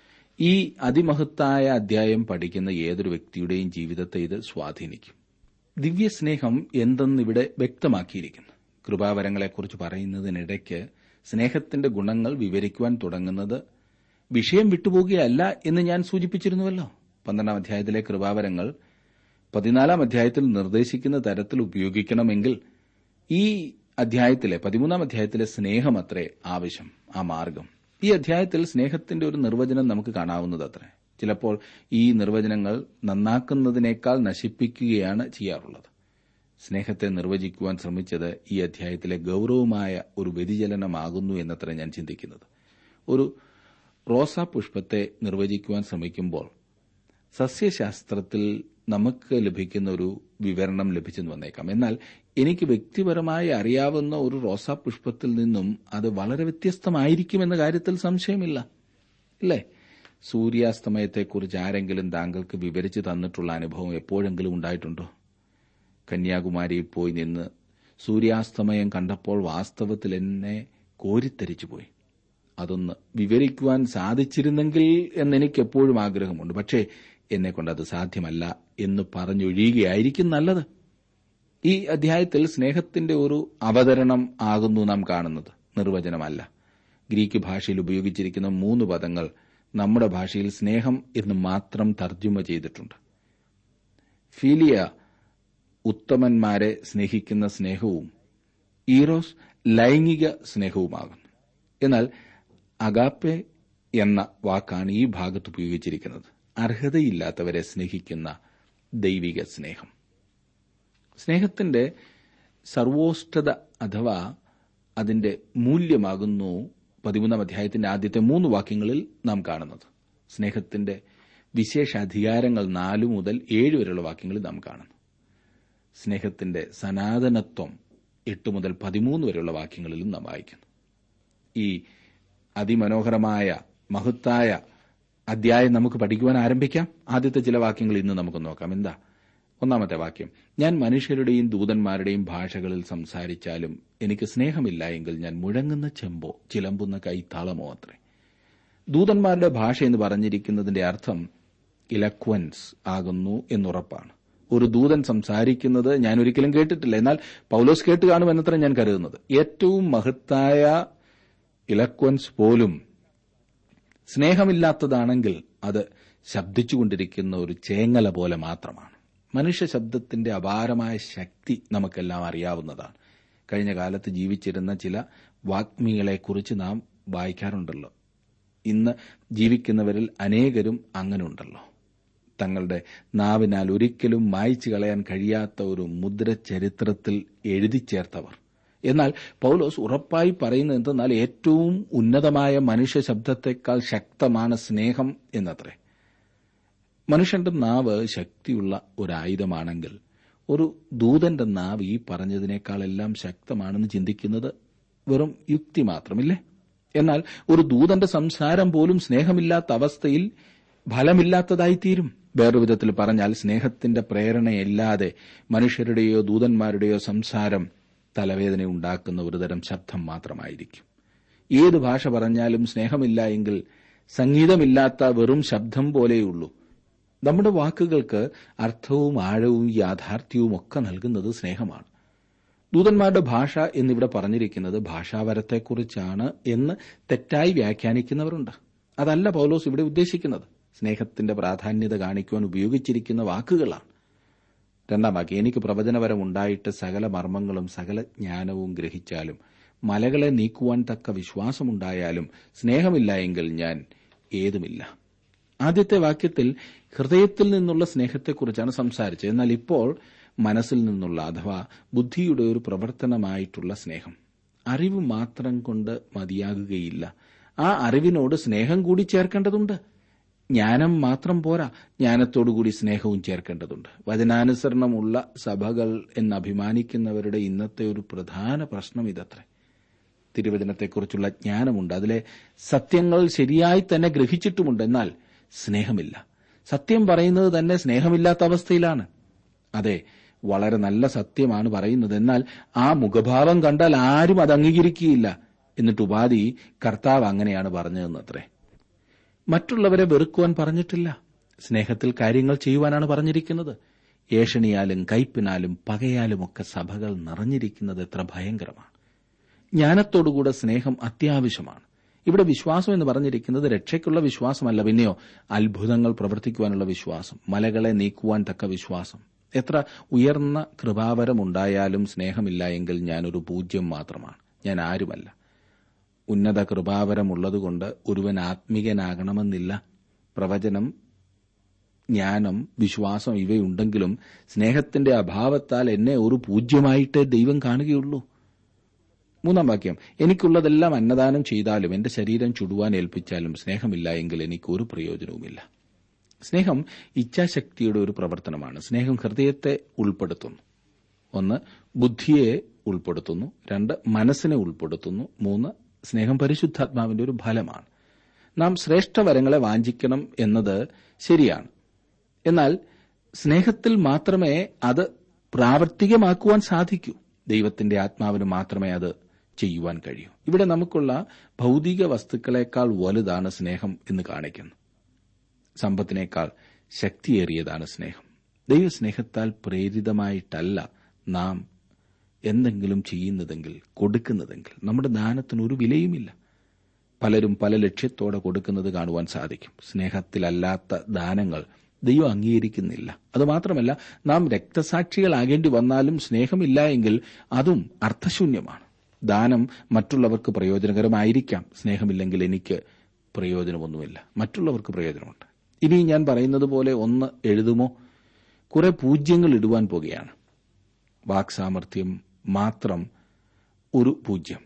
ഈ അതിമഹത്തായ അധ്യായം പഠിക്കുന്ന ഏതൊരു വ്യക്തിയുടെയും ജീവിതത്തെ ഇത് സ്വാധീനിക്കും ദിവ്യസ്നേഹം എന്തെന്നിവിടെ വ്യക്തമാക്കിയിരിക്കുന്നു കൃപാവരങ്ങളെക്കുറിച്ച് പറയുന്നതിനിടയ്ക്ക് സ്നേഹത്തിന്റെ ഗുണങ്ങൾ വിവരിക്കുവാൻ തുടങ്ങുന്നത് വിഷയം വിട്ടുപോകുകയല്ല എന്ന് ഞാൻ സൂചിപ്പിച്ചിരുന്നുവല്ലോ പന്ത്രണ്ടാം അധ്യായത്തിലെ കൃപാവരങ്ങൾ പതിനാലാം അധ്യായത്തിൽ നിർദ്ദേശിക്കുന്ന തരത്തിൽ ഉപയോഗിക്കണമെങ്കിൽ ഈ അധ്യായത്തിലെ പതിമൂന്നാം അധ്യായത്തിലെ സ്നേഹമത്രേ ആവശ്യം ആ മാർഗം ഈ അധ്യായത്തിൽ സ്നേഹത്തിന്റെ ഒരു നിർവചനം നമുക്ക് കാണാവുന്നത് അത്രേ ചിലപ്പോൾ ഈ നിർവചനങ്ങൾ നന്നാക്കുന്നതിനേക്കാൾ നശിപ്പിക്കുകയാണ് ചെയ്യാറുള്ളത് സ്നേഹത്തെ നിർവചിക്കുവാൻ ശ്രമിച്ചത് ഈ അധ്യായത്തിലെ ഗൌരവമായ ഒരു വ്യതിചലനമാകുന്നു എന്നത്ര ഞാൻ ചിന്തിക്കുന്നത് ഒരു റോസാ പുഷ്പത്തെ നിർവചിക്കുവാൻ ശ്രമിക്കുമ്പോൾ സസ്യശാസ്ത്രത്തിൽ നമുക്ക് ലഭിക്കുന്ന ഒരു വിവരണം ലഭിച്ചെന്ന് വന്നേക്കാം എന്നാൽ എനിക്ക് വ്യക്തിപരമായി അറിയാവുന്ന ഒരു റോസാ പുഷ്പത്തിൽ നിന്നും അത് വളരെ വ്യത്യസ്തമായിരിക്കുമെന്ന കാര്യത്തിൽ സംശയമില്ല ഇല്ലേ സൂര്യാസ്തമയത്തെക്കുറിച്ച് ആരെങ്കിലും താങ്കൾക്ക് വിവരിച്ചു തന്നിട്ടുള്ള അനുഭവം എപ്പോഴെങ്കിലും ഉണ്ടായിട്ടുണ്ടോ കന്യാകുമാരിയിൽ പോയി നിന്ന് സൂര്യാസ്തമയം കണ്ടപ്പോൾ വാസ്തവത്തിൽ എന്നെ കോരിത്തരിച്ചു പോയി അതൊന്ന് വിവരിക്കുവാൻ സാധിച്ചിരുന്നെങ്കിൽ എന്നെനിക്ക് എപ്പോഴും ആഗ്രഹമുണ്ട് പക്ഷേ എന്നെ കൊണ്ട് അത് സാധ്യമല്ല എന്ന് പറഞ്ഞൊഴിയുകയായിരിക്കും നല്ലത് ഈ അധ്യായത്തിൽ സ്നേഹത്തിന്റെ ഒരു അവതരണം ആകുന്നു നാം കാണുന്നത് നിർവചനമല്ല ഗ്രീക്ക് ഭാഷയിൽ ഉപയോഗിച്ചിരിക്കുന്ന മൂന്ന് പദങ്ങൾ നമ്മുടെ ഭാഷയിൽ സ്നേഹം എന്ന് മാത്രം തർജ്ജമ ചെയ്തിട്ടുണ്ട് ഫീലിയ ഉത്തമന്മാരെ സ്നേഹിക്കുന്ന സ്നേഹവും ഈറോസ് ലൈംഗിക സ്നേഹവുമാകുന്നു എന്നാൽ അഗാപ്പെ എന്ന വാക്കാണ് ഈ ഭാഗത്ത് ഉപയോഗിച്ചിരിക്കുന്നത് അർഹതയില്ലാത്തവരെ സ്നേഹിക്കുന്ന ദൈവിക സ്നേഹം സ്നേഹത്തിന്റെ സർവോഷ്ടത അഥവാ അതിന്റെ മൂല്യമാകുന്നു പതിമൂന്നാം അധ്യായത്തിന്റെ ആദ്യത്തെ മൂന്ന് വാക്യങ്ങളിൽ നാം കാണുന്നത് സ്നേഹത്തിന്റെ വിശേഷാധികാരങ്ങൾ നാലു മുതൽ ഏഴ് വരെയുള്ള വാക്യങ്ങളിൽ നാം കാണുന്നു സ്നേഹത്തിന്റെ സനാതനത്വം എട്ട് മുതൽ പതിമൂന്ന് വരെയുള്ള വാക്യങ്ങളിലും നാം വായിക്കുന്നു ഈ അതിമനോഹരമായ മഹത്തായ അധ്യായം നമുക്ക് പഠിക്കുവാൻ ആരംഭിക്കാം ആദ്യത്തെ ചില വാക്യങ്ങൾ ഇന്ന് നമുക്ക് നോക്കാം എന്താ ഒന്നാമത്തെ വാക്യം ഞാൻ മനുഷ്യരുടെയും ദൂതന്മാരുടെയും ഭാഷകളിൽ സംസാരിച്ചാലും എനിക്ക് സ്നേഹമില്ല എങ്കിൽ ഞാൻ മുഴങ്ങുന്ന ചെമ്പോ ചിലമ്പുന്ന കൈത്താളമോ അത്രേ ദൂതന്മാരുടെ ഭാഷ എന്ന് പറഞ്ഞിരിക്കുന്നതിന്റെ അർത്ഥം ഇലക്വൻസ് ആകുന്നു എന്നുറപ്പാണ് ഒരു ദൂതൻ സംസാരിക്കുന്നത് ഞാൻ ഒരിക്കലും കേട്ടിട്ടില്ല എന്നാൽ പൗലോസ് കേട്ട് കാണുമെന്നത്ര ഞാൻ കരുതുന്നത് ഏറ്റവും മഹത്തായ ഇലക്വൻസ് പോലും സ്നേഹമില്ലാത്തതാണെങ്കിൽ അത് ശബ്ദിച്ചുകൊണ്ടിരിക്കുന്ന ഒരു ചേങ്ങല പോലെ മാത്രമാണ് മനുഷ്യ ശബ്ദത്തിന്റെ അപാരമായ ശക്തി നമുക്കെല്ലാം അറിയാവുന്നതാണ് കഴിഞ്ഞ കാലത്ത് ജീവിച്ചിരുന്ന ചില വാഗ്മികളെക്കുറിച്ച് നാം വായിക്കാറുണ്ടല്ലോ ഇന്ന് ജീവിക്കുന്നവരിൽ അനേകരും അങ്ങനെയുണ്ടല്ലോ തങ്ങളുടെ നാവിനാൽ ഒരിക്കലും മായ്ച്ചു കളയാൻ കഴിയാത്ത ഒരു മുദ്ര ചരിത്രത്തിൽ എഴുതി ചേർത്തവർ എന്നാൽ പൗലോസ് ഉറപ്പായി പറയുന്നത് എന്തെന്നാൽ ഏറ്റവും ഉന്നതമായ മനുഷ്യ ശബ്ദത്തെക്കാൾ ശക്തമാണ് സ്നേഹം എന്നത്രേ മനുഷ്യന്റെ നാവ് ശക്തിയുള്ള ഒരായുധമാണെങ്കിൽ ഒരു ദൂതന്റെ നാവ് ഈ പറഞ്ഞതിനേക്കാളെല്ലാം ശക്തമാണെന്ന് ചിന്തിക്കുന്നത് വെറും യുക്തി മാത്രമില്ലേ എന്നാൽ ഒരു ദൂതന്റെ സംസാരം പോലും സ്നേഹമില്ലാത്ത അവസ്ഥയിൽ ഫലമില്ലാത്തതായിത്തീരും വേറൊരു വിധത്തിൽ പറഞ്ഞാൽ സ്നേഹത്തിന്റെ പ്രേരണയില്ലാതെ മനുഷ്യരുടെയോ ദൂതന്മാരുടെയോ സംസാരം തലവേദന ഉണ്ടാക്കുന്ന ഒരുതരം ശബ്ദം മാത്രമായിരിക്കും ഏത് ഭാഷ പറഞ്ഞാലും സ്നേഹമില്ല എങ്കിൽ സംഗീതമില്ലാത്ത വെറും ശബ്ദം പോലെയുള്ളൂ നമ്മുടെ വാക്കുകൾക്ക് അർത്ഥവും ആഴവും യാഥാർത്ഥ്യവും ഒക്കെ നൽകുന്നത് സ്നേഹമാണ് ദൂതന്മാരുടെ ഭാഷ എന്നിവിടെ പറഞ്ഞിരിക്കുന്നത് ഭാഷാവരത്തെക്കുറിച്ചാണ് എന്ന് തെറ്റായി വ്യാഖ്യാനിക്കുന്നവരുണ്ട് അതല്ല പൗലോസ് ഇവിടെ ഉദ്ദേശിക്കുന്നത് സ്നേഹത്തിന്റെ പ്രാധാന്യത കാണിക്കുവാൻ ഉപയോഗിച്ചിരിക്കുന്ന വാക്കുകളാണ് രണ്ടാം വാക്യം എനിക്ക് പ്രവചനപരം ഉണ്ടായിട്ട് സകല മർമ്മങ്ങളും സകല ജ്ഞാനവും ഗ്രഹിച്ചാലും മലകളെ നീക്കുവാൻ തക്ക വിശ്വാസമുണ്ടായാലും സ്നേഹമില്ല എങ്കിൽ ഞാൻ ഏതുമില്ല ആദ്യത്തെ വാക്യത്തിൽ ഹൃദയത്തിൽ നിന്നുള്ള സ്നേഹത്തെക്കുറിച്ചാണ് സംസാരിച്ചത് എന്നാൽ ഇപ്പോൾ മനസ്സിൽ നിന്നുള്ള അഥവാ ബുദ്ധിയുടെ ഒരു പ്രവർത്തനമായിട്ടുള്ള സ്നേഹം അറിവ് മാത്രം കൊണ്ട് മതിയാകുകയില്ല ആ അറിവിനോട് സ്നേഹം കൂടി ചേർക്കേണ്ടതുണ്ട് ജ്ഞാനം മാത്രം പോരാ ജ്ഞാനത്തോടുകൂടി സ്നേഹവും ചേർക്കേണ്ടതുണ്ട് വചനാനുസരണമുള്ള സഭകൾ എന്ന് അഭിമാനിക്കുന്നവരുടെ ഇന്നത്തെ ഒരു പ്രധാന പ്രശ്നം ഇതത്രേ തിരുവചനത്തെക്കുറിച്ചുള്ള ജ്ഞാനമുണ്ട് അതിലെ സത്യങ്ങൾ ശരിയായി തന്നെ ഗ്രഹിച്ചിട്ടുമുണ്ട് എന്നാൽ സ്നേഹമില്ല സത്യം പറയുന്നത് തന്നെ സ്നേഹമില്ലാത്ത അവസ്ഥയിലാണ് അതെ വളരെ നല്ല സത്യമാണ് പറയുന്നത് എന്നാൽ ആ മുഖഭാവം കണ്ടാൽ ആരും അത് അംഗീകരിക്കുകയില്ല എന്നിട്ട് ഉപാധി കർത്താവ് അങ്ങനെയാണ് പറഞ്ഞതെന്നത്രേ മറ്റുള്ളവരെ വെറുക്കുവാൻ പറഞ്ഞിട്ടില്ല സ്നേഹത്തിൽ കാര്യങ്ങൾ ചെയ്യുവാനാണ് പറഞ്ഞിരിക്കുന്നത് ഏഷണിയാലും കയ്പിനാലും പകയാലുമൊക്കെ സഭകൾ നിറഞ്ഞിരിക്കുന്നത് എത്ര ഭയങ്കരമാണ് ജ്ഞാനത്തോടുകൂടെ സ്നേഹം അത്യാവശ്യമാണ് ഇവിടെ വിശ്വാസം എന്ന് പറഞ്ഞിരിക്കുന്നത് രക്ഷയ്ക്കുള്ള വിശ്വാസമല്ല പിന്നെയോ അത്ഭുതങ്ങൾ പ്രവർത്തിക്കുവാനുള്ള വിശ്വാസം മലകളെ നീക്കുവാൻ തക്ക വിശ്വാസം എത്ര ഉയർന്ന കൃപാവരമുണ്ടായാലും സ്നേഹമില്ല എങ്കിൽ ഞാനൊരു പൂജ്യം മാത്രമാണ് ഞാൻ ആരുമല്ല ഉന്നത കൃപാവരമുള്ളതുകൊണ്ട് ഒരുവൻ ആത്മീകനാകണമെന്നില്ല പ്രവചനം ജ്ഞാനം വിശ്വാസം ഇവയുണ്ടെങ്കിലും സ്നേഹത്തിന്റെ അഭാവത്താൽ എന്നെ ഒരു പൂജ്യമായിട്ടേ ദൈവം കാണുകയുള്ളൂ മൂന്നാം വാക്യം എനിക്കുള്ളതെല്ലാം അന്നദാനം ചെയ്താലും എന്റെ ശരീരം ചുടുവാൻ ഏൽപ്പിച്ചാലും സ്നേഹമില്ല എങ്കിൽ എനിക്ക് ഒരു പ്രയോജനവുമില്ല സ്നേഹം ഇച്ഛാശക്തിയുടെ ഒരു പ്രവർത്തനമാണ് സ്നേഹം ഹൃദയത്തെ ഉൾപ്പെടുത്തുന്നു ഒന്ന് ബുദ്ധിയെ ഉൾപ്പെടുത്തുന്നു രണ്ട് മനസ്സിനെ ഉൾപ്പെടുത്തുന്നു മൂന്ന് സ്നേഹം പരിശുദ്ധാത്മാവിന്റെ ഒരു ഫലമാണ് നാം ശ്രേഷ്ഠവരങ്ങളെ വാഞ്ചിക്കണം എന്നത് ശരിയാണ് എന്നാൽ സ്നേഹത്തിൽ മാത്രമേ അത് പ്രാവർത്തികമാക്കുവാൻ സാധിക്കൂ ദൈവത്തിന്റെ ആത്മാവിന് മാത്രമേ അത് ചെയ്യുവാൻ കഴിയൂ ഇവിടെ നമുക്കുള്ള ഭൗതിക വസ്തുക്കളെക്കാൾ വലുതാണ് സ്നേഹം എന്ന് കാണിക്കുന്നു സമ്പത്തിനേക്കാൾ ശക്തിയേറിയതാണ് സ്നേഹം ദൈവസ്നേഹത്താൽ പ്രേരിതമായിട്ടല്ല നാം എന്തെങ്കിലും ചെയ്യുന്നതെങ്കിൽ കൊടുക്കുന്നതെങ്കിൽ നമ്മുടെ ദാനത്തിന് ഒരു വിലയുമില്ല പലരും പല ലക്ഷ്യത്തോടെ കൊടുക്കുന്നത് കാണുവാൻ സാധിക്കും സ്നേഹത്തിലല്ലാത്ത ദാനങ്ങൾ ദൈവം അംഗീകരിക്കുന്നില്ല അതുമാത്രമല്ല നാം രക്തസാക്ഷികളാകേണ്ടി വന്നാലും സ്നേഹമില്ല എങ്കിൽ അതും അർത്ഥശൂന്യമാണ് ദാനം മറ്റുള്ളവർക്ക് പ്രയോജനകരമായിരിക്കാം സ്നേഹമില്ലെങ്കിൽ എനിക്ക് പ്രയോജനമൊന്നുമില്ല മറ്റുള്ളവർക്ക് പ്രയോജനമുണ്ട് ഇനി ഞാൻ പറയുന്നത് പോലെ ഒന്ന് എഴുതുമോ കുറെ പൂജ്യങ്ങൾ ഇടുവാൻ പോകുകയാണ് വാക്സാമർഥ്യം മാത്രം ഒരു പൂജ്യം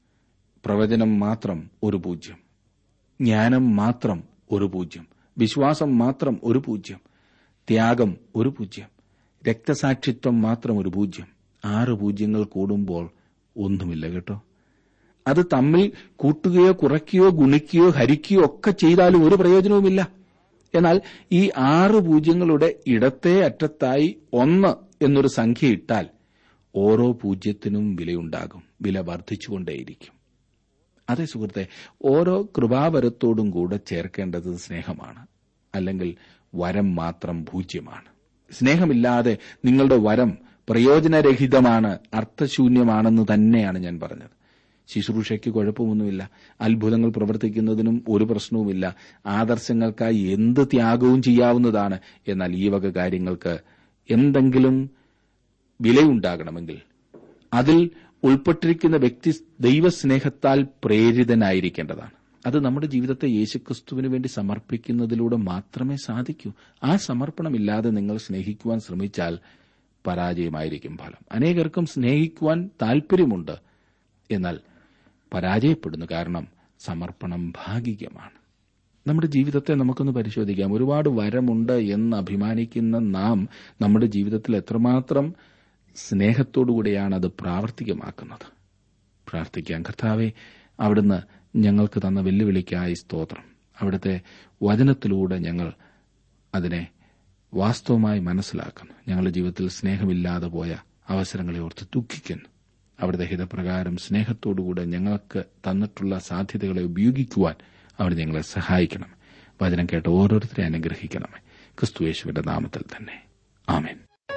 പ്രവചനം മാത്രം ഒരു പൂജ്യം ജ്ഞാനം മാത്രം ഒരു പൂജ്യം വിശ്വാസം മാത്രം ഒരു പൂജ്യം ത്യാഗം ഒരു പൂജ്യം രക്തസാക്ഷിത്വം മാത്രം ഒരു പൂജ്യം ആറ് പൂജ്യങ്ങൾ കൂടുമ്പോൾ ഒന്നുമില്ല കേട്ടോ അത് തമ്മിൽ കൂട്ടുകയോ കുറയ്ക്കുകയോ ഗുണിക്കുകയോ ഹരിക്കുകയോ ഒക്കെ ചെയ്താലും ഒരു പ്രയോജനവുമില്ല എന്നാൽ ഈ ആറ് പൂജ്യങ്ങളുടെ ഇടത്തെ അറ്റത്തായി ഒന്ന് എന്നൊരു സംഖ്യ ഇട്ടാൽ ഓരോ പൂജ്യത്തിനും വിലയുണ്ടാകും വില വർദ്ധിച്ചുകൊണ്ടേയിരിക്കും അതെ സുഹൃത്തെ ഓരോ കൃപാവരത്തോടും കൂടെ ചേർക്കേണ്ടത് സ്നേഹമാണ് അല്ലെങ്കിൽ വരം മാത്രം പൂജ്യമാണ് സ്നേഹമില്ലാതെ നിങ്ങളുടെ വരം പ്രയോജനരഹിതമാണ് അർത്ഥശൂന്യമാണെന്ന് തന്നെയാണ് ഞാൻ പറഞ്ഞത് ശുശ്രൂഷയ്ക്ക് കുഴപ്പമൊന്നുമില്ല അത്ഭുതങ്ങൾ പ്രവർത്തിക്കുന്നതിനും ഒരു പ്രശ്നവുമില്ല ആദർശങ്ങൾക്കായി എന്ത് ത്യാഗവും ചെയ്യാവുന്നതാണ് എന്നാൽ ഈ വക കാര്യങ്ങൾക്ക് എന്തെങ്കിലും വിലയുണ്ടാകണമെങ്കിൽ അതിൽ ഉൾപ്പെട്ടിരിക്കുന്ന വ്യക്തി ദൈവസ്നേഹത്താൽ പ്രേരിതനായിരിക്കേണ്ടതാണ് അത് നമ്മുടെ ജീവിതത്തെ യേശുക്രിസ്തുവിന് വേണ്ടി സമർപ്പിക്കുന്നതിലൂടെ മാത്രമേ സാധിക്കൂ ആ സമർപ്പണമില്ലാതെ നിങ്ങൾ സ്നേഹിക്കുവാൻ ശ്രമിച്ചാൽ പരാജയമായിരിക്കും ഫലം അനേകർക്കും സ്നേഹിക്കുവാൻ താൽപര്യമുണ്ട് എന്നാൽ പരാജയപ്പെടുന്നു കാരണം സമർപ്പണം ഭാഗികമാണ് നമ്മുടെ ജീവിതത്തെ നമുക്കൊന്ന് പരിശോധിക്കാം ഒരുപാട് വരമുണ്ട് എന്ന് അഭിമാനിക്കുന്ന നാം നമ്മുടെ ജീവിതത്തിൽ എത്രമാത്രം സ്നേഹത്തോടുകൂടിയാണ് അത് പ്രാവർത്തികമാക്കുന്നത് പ്രാർത്ഥിക്കാം കർത്താവെ അവിടുന്ന് ഞങ്ങൾക്ക് തന്ന വെല്ലുവിളിക്കായി സ്തോത്രം അവിടുത്തെ വചനത്തിലൂടെ ഞങ്ങൾ അതിനെ വാസ്തവമായി മനസ്സിലാക്കുന്നു ഞങ്ങളുടെ ജീവിതത്തിൽ സ്നേഹമില്ലാതെ പോയ അവസരങ്ങളെ ഓർത്ത് ദുഃഖിക്കുന്നു അവിടുത്തെ ഹിതപ്രകാരം സ്നേഹത്തോടുകൂടെ ഞങ്ങൾക്ക് തന്നിട്ടുള്ള സാധ്യതകളെ ഉപയോഗിക്കുവാൻ അവിടെ ഞങ്ങളെ സഹായിക്കണം വചനം കേട്ട ഓരോരുത്തരെ അനുഗ്രഹിക്കണമേ ക്രിസ്തു യേശുവിന്റെ നാമത്തിൽ തന്നെ ആമേൻ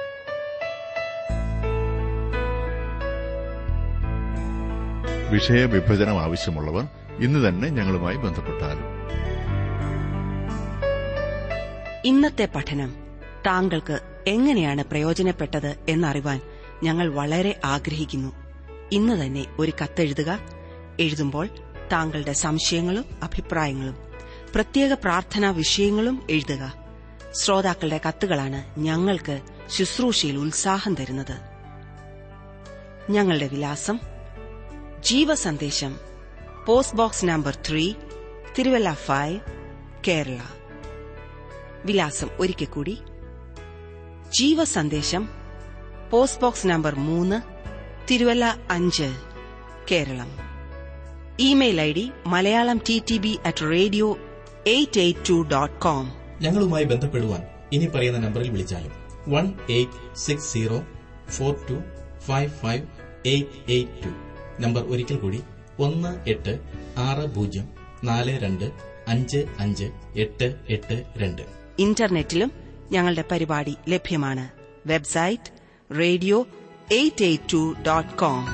വിഷയവിഭജനം ആവശ്യമുള്ളവർ ഇന്ന് തന്നെ ഞങ്ങളുമായി ബന്ധപ്പെട്ടാലും ഇന്നത്തെ പഠനം താങ്കൾക്ക് എങ്ങനെയാണ് പ്രയോജനപ്പെട്ടത് എന്നറിവാൻ ഞങ്ങൾ വളരെ ആഗ്രഹിക്കുന്നു ഇന്ന് തന്നെ ഒരു കത്തെഴുതുക എഴുതുമ്പോൾ താങ്കളുടെ സംശയങ്ങളും അഭിപ്രായങ്ങളും പ്രത്യേക പ്രാർത്ഥനാ വിഷയങ്ങളും എഴുതുക ശ്രോതാക്കളുടെ കത്തുകളാണ് ഞങ്ങൾക്ക് ശുശ്രൂഷയിൽ ഉത്സാഹം തരുന്നത് ഞങ്ങളുടെ വിലാസം Jeevasandesham post box number three Thiruvalla five Kerala വിലാസം ഒരിക്കൽ കൂടി ജീവസന്ദേശം പോസ്റ്റ് ബോക്സ് നമ്പർ മൂന്ന് തിരുവല്ല അഞ്ച് Keralam email I D Malayalam T T B at radio eight eight two dot com ഞങ്ങളുമായി ബന്ധപ്പെടുവാൻ ഇനി പറയുന്ന നമ്പറിൽ വിളിച്ചാലും one eight six zero four two five five eight eight two number ഒരിക്കൽ കൂടി ഒന്ന് എട്ട് ആറ് പൂജ്യം നാല് രണ്ട് അഞ്ച് അഞ്ച് എട്ട് എട്ട് രണ്ട് ഇന്റർനെറ്റിലും ഞങ്ങളുടെ പരിപാടി ലഭ്യമാണ് website radio eight eight two dot com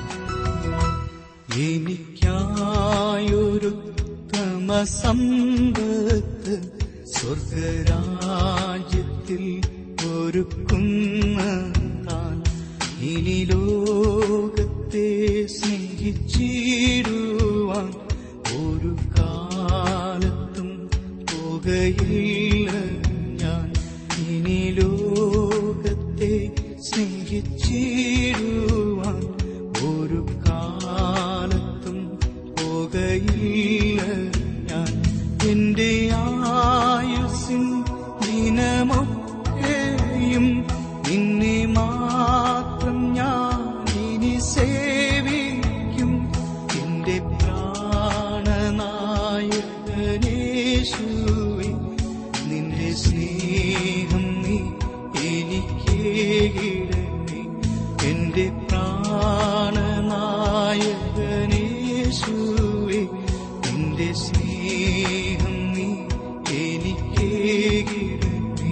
എനിക്കായൊരുത്തമ സമ്പത്ത് സ്വർഗരാജ്യത്തിൽ ഒരുക്കുന്ന താൻ ഇനി ലോകത്തെ സ്നേഹിച്ചിടുവാൻ ഒരു കാലത്തും പോകുകയില്ല ഞാൻ ഇനി ലോകത്തെ സ്നേഹിച്ചിടുവാൻ ഒരു കാലത്തും പോകുകയില്ല ഞാൻ എന്റെ ആയുസിൻ ദിനമൊക്കെയും നിന്നെ മാത്രം ഞാൻ ഇനി സേവിക്കും എന്റെ പ്രാണനായകനേശുവേ നിന്റെ സ്നേഹം നീ എനിക്കേകിടണേ എന്റെ പ്രാണനായകനേശുവേ നിന്റെ സ്നേഹം നീ എനിക്കേകിടണേ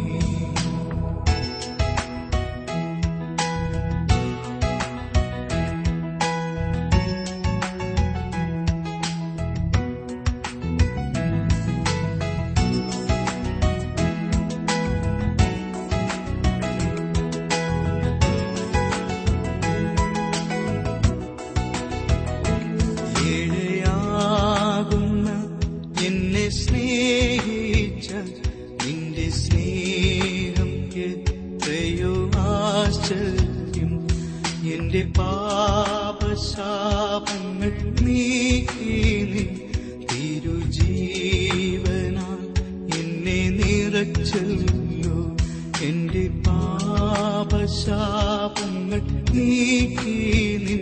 ഏഴയാകുന്ന എന്നെ സ്നേഹിച്ച നിന്റെ സ്നേഹം എത്രയോ ആശ്ചര്യം എന്റെ പാപശാപങ്ങൾ നീക്കി നീ തിരുജീവനാൽ എന്നെ നിറച്ചല്ലോ എന്റെ പാപശാപങ്ങൾ നീക്കി നിൻ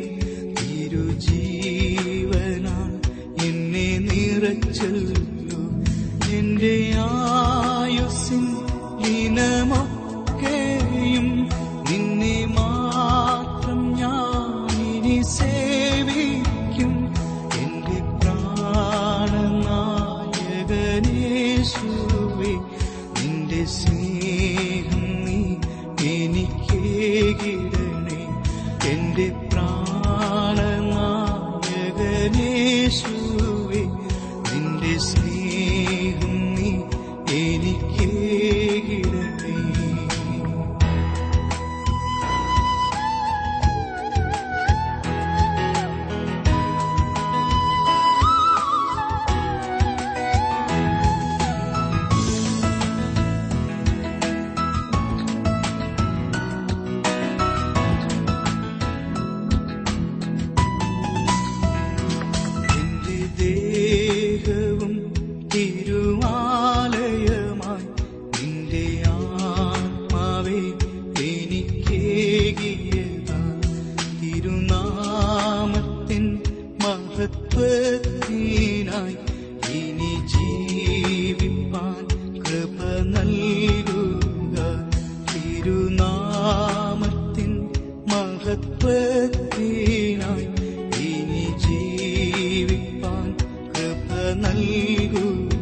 തിരുജീവനാൽ എന്നെ നിറച്ചല്ലോ എന്റെ ആയുസിൻ ഇനമൊക്കെയും നിന്നെ മാത്രം ഞാൻ ഇനി സേവിക്കും എന്റെ പ്രാണനായകനേശുവേ നിന്റെ സ്നേഹം നീ എനിക്കേകിടണേ എന്റെ പ്രാണനായകനേശുവേ നിന്റെ സ്നേഹം നീ എനിക്കേകിടണേ നൽകൂ